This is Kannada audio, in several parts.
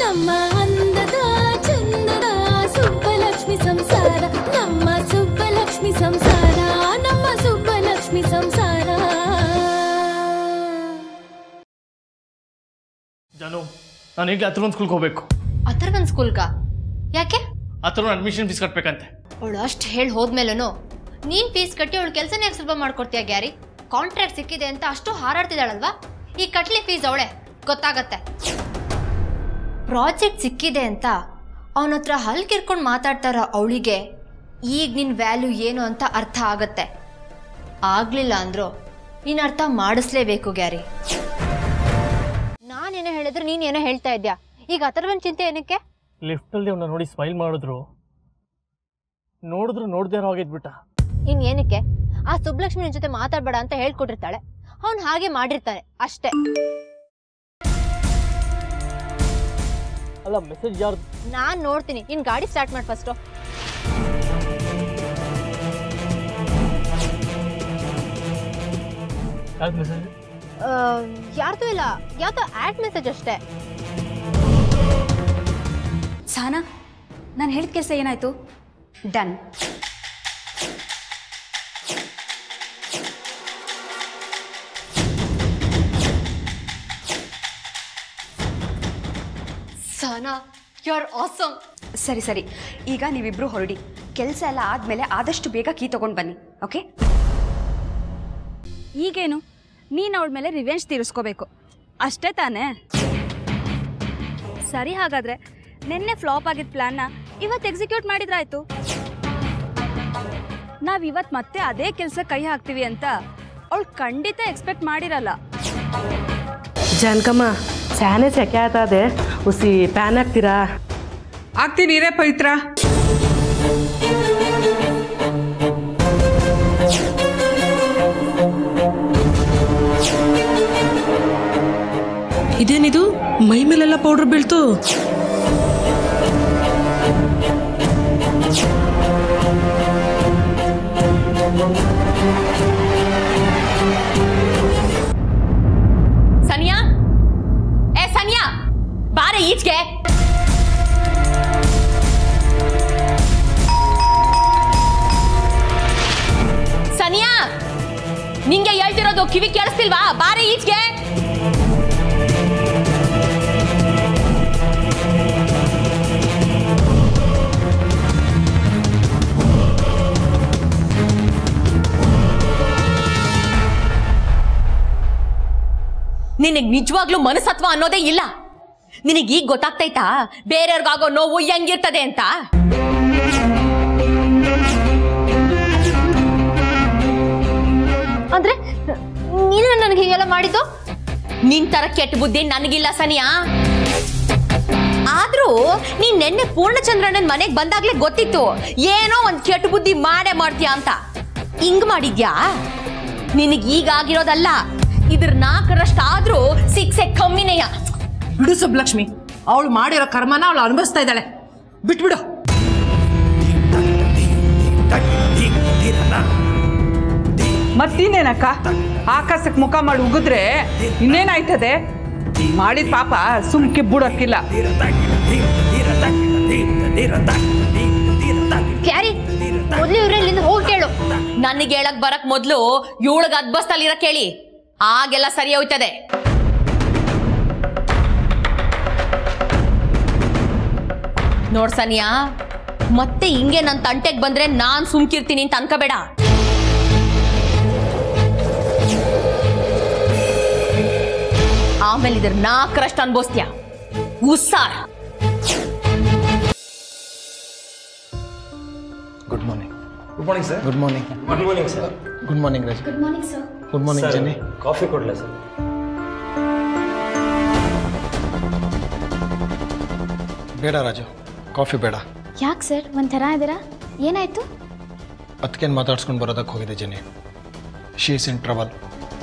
ನಮ್ಮ ಅಂದದ ಚಂದದ ಸುಬ್ಬಲಕ್ಷ್ಮಿ ಸಂಸಾರ ನಮ್ಮ ಸುಬ್ಬಲಕ್ಷ್ಮಿ ಸಂಸಾರ ನಮ್ಮ ಸುಬ್ಬಲಕ್ಷ್ಮಿ ಸಂಸಾರ ಜಾನು ನಾನು ಈಗಲೇ ಹತ್ರ ಒಂದು ಸ್ಕೂಲ್ಗೆ ಹೋಗ್ಬೇಕು ಅಥರ್ವನ್ ಸ್ಕೂಲ್ಗ ಯಾಕೆ ಹತ್ರ ಅಡ್ಮಿಷನ್ ಫೀಸ್ ಕಟ್ಬೇಕಂತೆ ಅವಳು ಅಷ್ಟು ಹೇಳಿ ಹೋದ್ಮೇಲೂ ನೀನ್ ಫೀಸ್ ಕಟ್ಟಿ ಅವಳು ಕೆಲಸನೇ ಯಾಕೆ ಸುಲಭ ಮಾಡ್ಕೊಡ್ತೀಯ ಗ್ಯಾರಿ ಕಾಂಟ್ರಾಕ್ಟ್ ಸಿಕ್ಕಿದೆ ಅಂತ ಅಷ್ಟು ಹಾರಾಡ್ತಿದ್ದಾಳಲ್ವಾ ಈ ಕಟ್ಲಿ ಫೀಸ್ ಅವಳೆ ಗೊತ್ತಾಗತ್ತೆ ಪ್ರಾಜೆಕ್ಟ್ ಸಿಕ್ಕಿದೆ ಅಂತ ಅವನ ಹತ್ರ ಹಲ್ ಕಿರ್ಕೊಂಡು ಮಾತಾಡ್ತಾರ ಅವಳಿಗೆ ಈಗ ನಿನ್ ವ್ಯಾಲ್ಯೂ ಏನು ಅಂತ ಅರ್ಥ ಆಗತ್ತೆ ಆಗ್ಲಿಲ್ಲ ಅಂದ್ರು ನೀನ್ ಅರ್ಥ ಮಾಡಿಸ್ಲೇಬೇಕು ಗ್ಯಾರಿ ನಾನೇನೋ ಹೇಳಿದ್ರೆ ನೀನ್ ಏನೋ ಹೇಳ್ತಾ ಇದ್ಯಾ ಈಗ ಅಥರ್ವನ್ ಚಿಂತೆ ಏನಕ್ಕೆ ಲಿಫ್ಟಲ್ಲಿ ಅವನ್ನ ನೋಡಿ ಸ್ಮೈಲ್ ಮಾಡಿದ್ರು ನೋಡಿದ್ರು ನೋಡ್ದೇ ಇರೋ ಆಗಿದ್ಬಿಟ್ಟ ಇನ್ ಏನಕ್ಕೆ ಆ ಸುಬ್ಲಕ್ಷ್ಮಿ ನಿನ್ ಜೊತೆ ಮಾತಾಡ್ಬೇಡ ಅಂತ ಹೇಳ್ಕೊಟ್ಟಿರ್ತಾಳೆ ಅವ್ನು ಹಾಗೆ ಮಾಡಿರ್ತಾನೆ ಅಷ್ಟೇ ಅಲ್ಲ ಮೆಸೇಜ್ ಯಾರು ನಾನ್ ನೋಡ್ತೀನಿ ನಿನ್ ಗಾಡಿ ಸ್ಟಾರ್ಟ್ ಮಾಡಿ ಫಸ್ಟು ಯಾವ್ದು ಮೆಸೇಜ್ ಯಾರ್ದು ಇಲ್ಲ ಯಾವ್ದೋ ಆಡ್ ಮೆಸೇಜ್ ಅಷ್ಟೇ ಸಹನಾ ನಾನು ಹೇಳಿದ ಕೆಲಸ ಏನಾಯ್ತು done Sana you are awesome ಸರಿ ಸರಿ ಈಗ ನೀವಿಬ್ರು ಹೊರಡಿ ಕೆಲಸ ಎಲ್ಲ ಆದಮೇಲೆ ಆದಷ್ಟು ಬೇಗ ಕೀ ತಗೊಂಡು ಬನ್ನಿ ಓಕೆ ಈಗೇನು ನೀನು ಅವಳ ಮೇಲೆ ರಿವೆಂಜ್ ತೀರಿಸ್ಕೋಬೇಕು ಅಷ್ಟೇ ತಾನೇ ಸರಿ ಹಾಗಾದ್ರೆ ನಿನ್ನೆ ಫ್ಲಾಪ್ ಆಗಿದ್ದ ಪ್ಲ್ಯಾನ್ನ ಇವತ್ತು ಎಕ್ಸಿಕ್ಯೂಟ್ ಮಾಡಿದ್ರಾಯ್ತು ನಾವು ಇವತ್ತು ಮತ್ತೆ ಅದೇ ಕೆಲಸ ಕೈ ಹಾಕ್ತೀವಿ ಅಂತ ಅವಳು ಖಂಡಿತ ಎಕ್ಸ್ಪೆಕ್ಟ್ ಮಾಡಿರಲ್ಲ ಜಾನಕಮ್ಮ ಸ್ಯಾನೆ ಸೆಕೆ ಆತದೆ ಉಸಿ ಪ್ಯಾನ್ ಹಾಕ್ತೀರಾ ಆಗ್ತೀನಿ ರೇ ಪವಿತ್ರ ಇದೇನಿದು ಮೈ ಮೇಲೆಲ್ಲ ಪೌಡ್ರ್ ಬೀಳ್ತು ಸನಿಯಾ ಏ ಸನಿಯಾ ಬಾರೆ ಈಚೆಗೆ ಸನಿಯಾ ನಿಂಗೆ ಹೇಳ್ತಿರೋದು ಕಿವಿ ಕೇಳಿಸ್ತಿಲ್ವಾ ಬಾರೆ ಈಚೆಗೆ ನಿನಗ್ ನಿಜವಾಗ್ಲೂ ಮನಸತ್ವ ಅನ್ನೋದೇ ಇಲ್ಲ ನಿನಗ್ ಈಗ ಗೊತ್ತಾಗ್ತೈತಾ ಬೇರೆಯವ್ರಿಗಾಗೋ ನೋವು ಹೆಂಗಿರ್ತದೆ ಅಂತ ಅಂದ್ರೆ ನೀನು ನನಗೆ ಹೀಗೆಲ್ಲ ಮಾಡಿದ್ದು ನಿನ್ ತರ ಕೆಟ್ಟ ಬುದ್ಧಿ ನನಗಿಲ್ಲ ಸನಿಯಾ ಆದ್ರೂ ನೀನ್ ನೆನ್ನೆ ಪೂರ್ಣಚಂದ್ರಣ್ಣನ್ ಮನೆಗ್ ಬಂದಾಗ್ಲೇ ಗೊತ್ತಿತ್ತು ಏನೋ ಒಂದ್ ಕೆಟ್ಟ ಬುದ್ಧಿ ಮಾಡೇ ಮಾಡ್ತೀಯ ಅಂತ ಹಿಂಗ್ ಮಾಡಿದ್ಯಾ ನಿನಗ್ ಈಗ ಆಗಿರೋದಲ್ಲ ಇದ್ರ ನಾಲ್ಕರಷ್ಟಾದ್ರೂ ಸಿಕ್ಸೆ ಕಮ್ಮಿನೆಯ ಬಿಡು ಸುಬ್ಲಕ್ಷ್ಮಿ ಅವಳು ಮಾಡಿರೋ ಕರ್ಮನ ಅವಳು ಅನುಭವಿಸ್ತಾ ಇದ್ದಾಳೆ ಬಿಟ್ಬಿಡು ಮತ್ತಿನ್ನೇನಕ್ಕ ಆಕಾಶಕ್ಕೆ ಮುಖ ಮಾಡಿ ಉಗಿದ್ರೆ ಇನ್ನೇನಾಯ್ತದೆ ಮಾಡಿದ ಪಾಪ ಸುಮ್ಕೆ ಬಿಡೋಕ್ಕಿಲ್ಲ ಕ್ಯಾರಿ ಮೊದ್ಲು ಇವ್ರ ಇಲ್ಲಿಂದ ಹೋಗಿ ಕೇಳು ನನಗೆ ಹೇಳಕ್ ಬರಕ್ ಮೊದ್ಲು ಇವಳಗ್ ಅದ್ಬಸ್ತಲ್ಲಿರ ಕೇಳಿ ಆಗೆಲ್ಲ ಸರಿ ಹೋಯ್ತದೆ ನೋಡ್ ಸನಿಯಾ ಮತ್ತೆ ಹಿಂಗೆ ನನ್ ತಂಟೆಗ್ ಬಂದ್ರೆ ನಾನ್ ಸುಮ್ಕಿರ್ತೀನಿ ಅಂತ ಅನ್ಕೋಬೇಡ ಆಮೇಲೆ ಇದ್ರ ನಾಲ್ಕರಷ್ಟು ಅನ್ಭವಿಸ್ತೀಯ ಉಸ್ಸಾರ good morning good morning sir good morning good morning sir good morning Raj good morning sir good morning Jenny coffee ಕೊಡ್ಲಾ ಸರ್ ಬೇಡ ರಾಜು ಕಾಫಿ ಬೇಡ ಯಾಕೆ ಸರ್ ಒಂಥರ ಇದ್ದೀರಾ ಏನಾಯ್ತು ಅದಕ್ಕೇನು ಮಾತಾಡ್ಸ್ಕೊಂಡು ಬರೋದಕ್ಕೆ ಹೋಗಿದೆ Jenny she is in trouble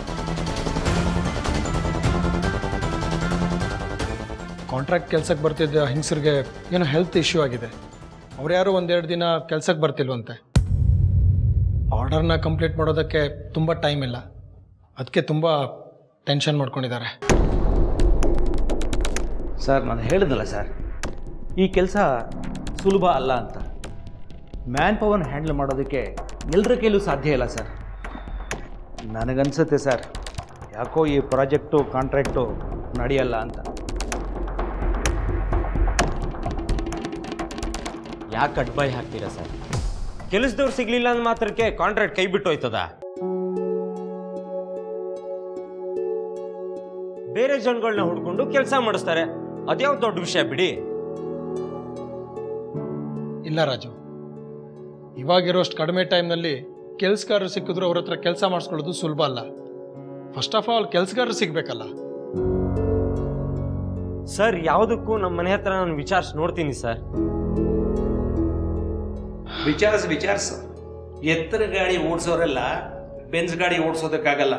contract ಕೆಲ್ಸಕ್ಕೆ ಬರ್ತಿದ್ದ ಹೆಂಗಸರಿಗೆ ಏನೋ ಹೆಲ್ತ್ ಇಶ್ಯೂ ಆಗಿದೆ ಅವ್ರು ಯಾರೋ ಒಂದೆರಡು ದಿನ ಕೆಲ್ಸಕ್ಕೆ ಬರ್ತಿಲ್ವಂತೆ ಆರ್ಡರ್ನ ಕಂಪ್ಲೀಟ್ ಮಾಡೋದಕ್ಕೆ ತುಂಬ ಟೈಮ್ ಇಲ್ಲ ಅದಕ್ಕೆ ತುಂಬ ಟೆನ್ಷನ್ ಮಾಡ್ಕೊಂಡಿದ್ದಾರೆ ಸರ್ ನಾನು ಹೇಳಿದ್ನಲ್ಲ ಸರ್ ಈ ಕೆಲಸ ಸುಲಭ ಅಲ್ಲ ಅಂತ ಮ್ಯಾನ್ ಪವರ್ನ ಹ್ಯಾಂಡಲ್ ಮಾಡೋದಕ್ಕೆ ಎಲ್ಲರ ಕೈಲೂ ಸಾಧ್ಯ ಇಲ್ಲ ಸರ್ ನನಗನ್ಸುತ್ತೆ ಸರ್ ಯಾಕೋ ಈ ಪ್ರಾಜೆಕ್ಟು ಕಾಂಟ್ರಾಕ್ಟು ನಡೆಯಲ್ಲ ಅಂತ ಯಾಕೆ ಅಡ್ಬಾಯ್ ಹಾಕ್ತೀರಾ ಸರ್ ಕೆಲಸದವ್ರು ಸಿಗ್ಲಿಲ್ಲ ಅಂದ ಮಾತ್ರಕ್ಕೆ ಕಾಂಟ್ರಾಕ್ಟ್ ಕೈ ಬಿಟ್ಟು ಹೋಯ್ತದ ಬೇರೆ ಜನಗಳನ್ನ ಹುಡ್ಕೊಂಡು ಕೆಲಸ ಮಾಡಿಸ್ತಾರೆ ಅದ್ಯಾವ ದೊಡ್ಡ ವಿಷಯ ಬಿಡಿ ಇಲ್ಲ ರಾಜು ಇವಾಗಿರೋಷ್ಟು ಕಡಿಮೆ ಟೈಮ್ನಲ್ಲಿ ಕೆಲಸಗಾರರು ಸಿಕ್ಕಿದ್ರು ಅವ್ರ ಹತ್ರ ಕೆಲಸ ಮಾಡಿಸ್ಕೊಳ್ಳೋದು ಸುಲಭ ಅಲ್ಲ ಫಸ್ಟ್ ಆಫ್ ಆಲ್ ಕೆಲಸಗಾರರು ಸಿಗ್ಬೇಕಲ್ಲ ಸರ್ ಯಾವುದಕ್ಕೂ ನಮ್ಮ ಮನೆ ಹತ್ರ ನಾನು ವಿಚಾರಿಸಿ ನೋಡ್ತೀನಿ ಸರ್ ವಿಚಾರಿಸ್ ವಿಚಾರಿಸು ಎತ್ತರ ಗಾಡಿ ಓಡಿಸೋರೆಲ್ಲ ಬೆನ್ಸ್ ಗಾಡಿ ಓಡಿಸೋದಕ್ಕಾಗಲ್ಲ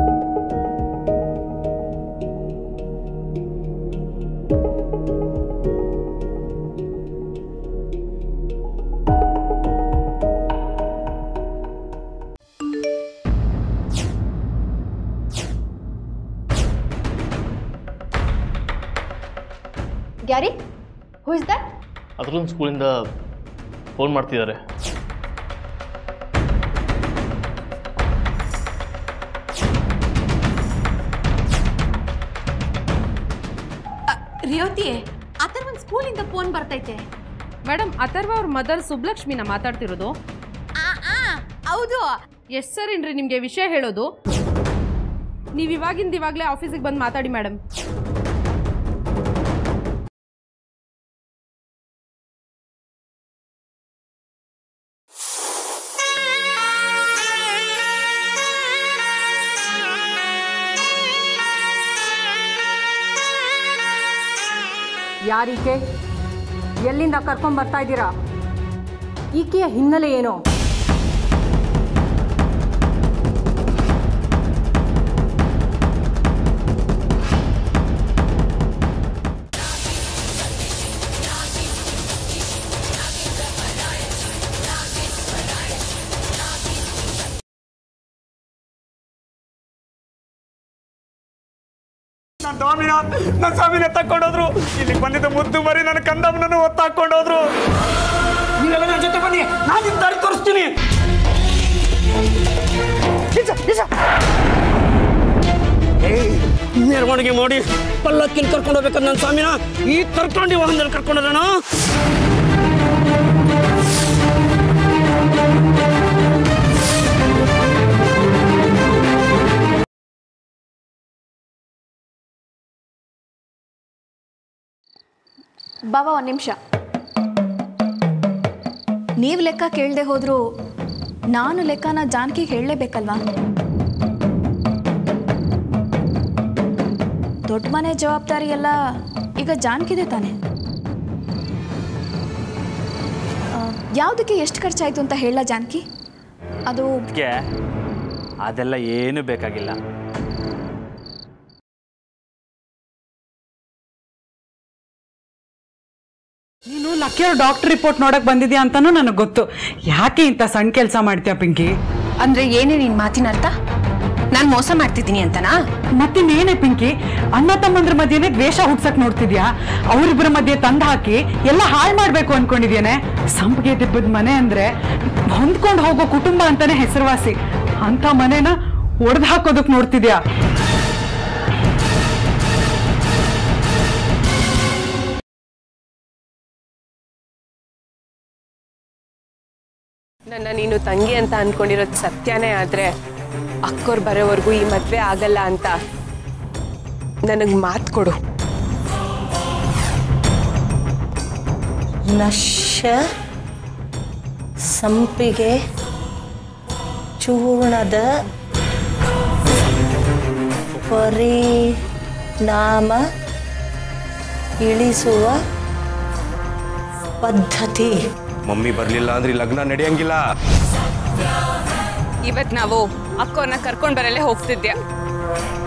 ಗ್ಯಾರಿ ಹೂ ಇಸ್ ದಟ್ ಅದ್ರೊಂದು ಸ್ಕೂಲಿಂದ ಫೋನ್ ಮಾಡ್ತಿದ್ದಾರೆ ರಿಯೋತಿ ಆತರ ಒಂದು ಸ್ಕೂಲಿಂದ ಫೋನ್ ಬರ್ತೈತೆ ಮೇಡಮ್ ಅಥರ್ವ ಅವ್ರ ಮದರ್ ಸುಬ್ಲಕ್ಷ್ಮಿನ ಮಾತಾಡ್ತಿರೋದು ಹೌದು ಎಸ್ ಸರ್ ಏನ್ರಿ ನಿಮಗೆ ವಿಷಯ ಹೇಳೋದು ನೀವು ಇವಾಗಿಂದ ಇವಾಗಲೇ ಆಫೀಸಿಗೆ ಬಂದು ಮಾತಾಡಿ ಮೇಡಮ್ ಯಾರೀಕೆ ಎಲ್ಲಿಂದ ಕರ್ಕೊಂಡ್ ಬರ್ತಾ ಇದ್ದೀರಾ ಈಕೆಯ ಹಿನ್ನೆಲೆ ಏನು ನನ್ನ ಸ್ವಾಮಿನ ನನ್ನ ಸ್ವಾಮಿನ ತಕ್ಕೊಂಡೋದ್ರು ಇಲ್ಲಿಗೆ ಬಂದಿದ್ದ ಮುದ್ದು ಮರಿ ನನ್ನ ಕಂದಮ್ಮನನ್ನು ಒತ್ತಾಕೊಂಡೋದ್ರು ನೀವೆಲ್ಲ ನನ್ನ ಜೊತೆ ಬನ್ನಿ ನಾನು ನಿಮ್ಮ ದಾರಿ ತೋರಿಸ್ತೀನಿ ನಿಜ ನಿಜ ಮೆರವಣಿಗೆ ಮಾಡಿ ಪಲ್ಲಕ್ಕಿನ ಕರ್ಕೊಂಡು ಹೋಗ್ಬೇಕಂತ ನನ್ನ ಸ್ವಾಮಿನ ಈ ಕರ್ಕೊಂಡು ವಾಹನದಲ್ಲಿ ಕರ್ಕೊಂಡೋದಣ ಬಾಬಾ ಒಂದು ನಿಮಿಷ ನೀವು ಲೆಕ್ಕ ಕೇಳದೆ ಹೋದರೂ ನಾನು ಲೆಕ್ಕನ ಜಾನಕಿಗೆ ಹೇಳಲೇಬೇಕಲ್ವಾ ದೊಡ್ಡ ಮನೆ ಜವಾಬ್ದಾರಿ ಎಲ್ಲ ಈಗ ಜಾನಕಿದೆ ತಾನೆ ಆ, ಯಾವುದಕ್ಕೆ ಎಷ್ಟು ಖರ್ಚಾಯಿತು ಅಂತ ಹೇಳ ಜಾನಕಿ ಅದು ಅದಕ್ಕೆ ಅದೆಲ್ಲ ಏನು ಬೇಕಾಗಿಲ್ಲ ನೀನು ಲಕ್ಕಿಯವ್ರ ಡಾಕ್ಟರ್ ರಿಪೋರ್ಟ್ ನೋಡಕ್ ಬಂದಿದ್ಯಾ ಅಂತಾನು ನನಗೆ ಗೊತ್ತು ಯಾಕೆ ಇಂಥ ಸಣ್ಣ ಕೆಲಸ ಮಾಡ್ತೀಯ ಪಿಂಕಿ ಅಂದ್ರೆ ಏನೇ ನಿನ್ ಮಾತಿನ ಅರ್ಥ ನಾನ್ ಮೋಸ ಮಾಡ್ತಿದ್ದೀನಿ ಅಂತನಾ ಮತ್ತಿನ್ನೇನೆ ಪಿಂಕಿ ಅಣ್ಣ ತಮ್ಮಂದ್ರ ಮಧ್ಯೆನೆ ದ್ವೇಷ ಹುಟ್ಸಕ್ ನೋಡ್ತಿದ್ಯಾ ಅವರಿಬ್ಬರ ಮಧ್ಯೆ ತಂದು ಹಾಕಿ ಎಲ್ಲ ಹಾಳು ಮಾಡ್ಬೇಕು ಅನ್ಕೊಂಡಿದ್ಯೇನೆ ಸಂಪಿಗೆ ದಿಬ್ಬದ ಮನೆ ಅಂದ್ರೆ ಹೊಂದ್ಕೊಂಡು ಹೋಗೋ ಕುಟುಂಬ ಅಂತಾನೆ ಹೆಸರುವಾಸಿ ಅಂತ ಮನೆನ ಒಡೆದು ಹಾಕೋದಕ್ ನೋಡ್ತಿದ್ಯಾ ನನ್ನ ನೀನು ತಂಗಿ ಅಂತ ಅನ್ಕೊಂಡಿರೋದು ಸತ್ಯನೇ ಆದ್ರೆ ಅಕ್ಕೋರ್ ಬರೋವರೆಗೂ ಈ ಮದ್ವೆ ಆಗಲ್ಲ ಅಂತ ನನಗ್ ಮಾತು ಕೊಡು ನಶ ಸಂಪಿಗೆ ಚೂರ್ಣದ ಪರಿಣಾಮ ಇಳಿಸುವ ಪದ್ಧತಿ ಮಮ್ಮಿ ಬರ್ಲಿಲ್ಲ ಅಂದ್ರೆ ಈ ಲಗ್ನ ನಡೆಯಂಗಿಲ್ಲ ಇವತ್ ನಾವು ಅಕ್ಕೋರ್ನ ಕರ್ಕೊಂಡ್ ಬರಲ್ಲೇ ಹೋಗ್ತಿದ್ಯಾ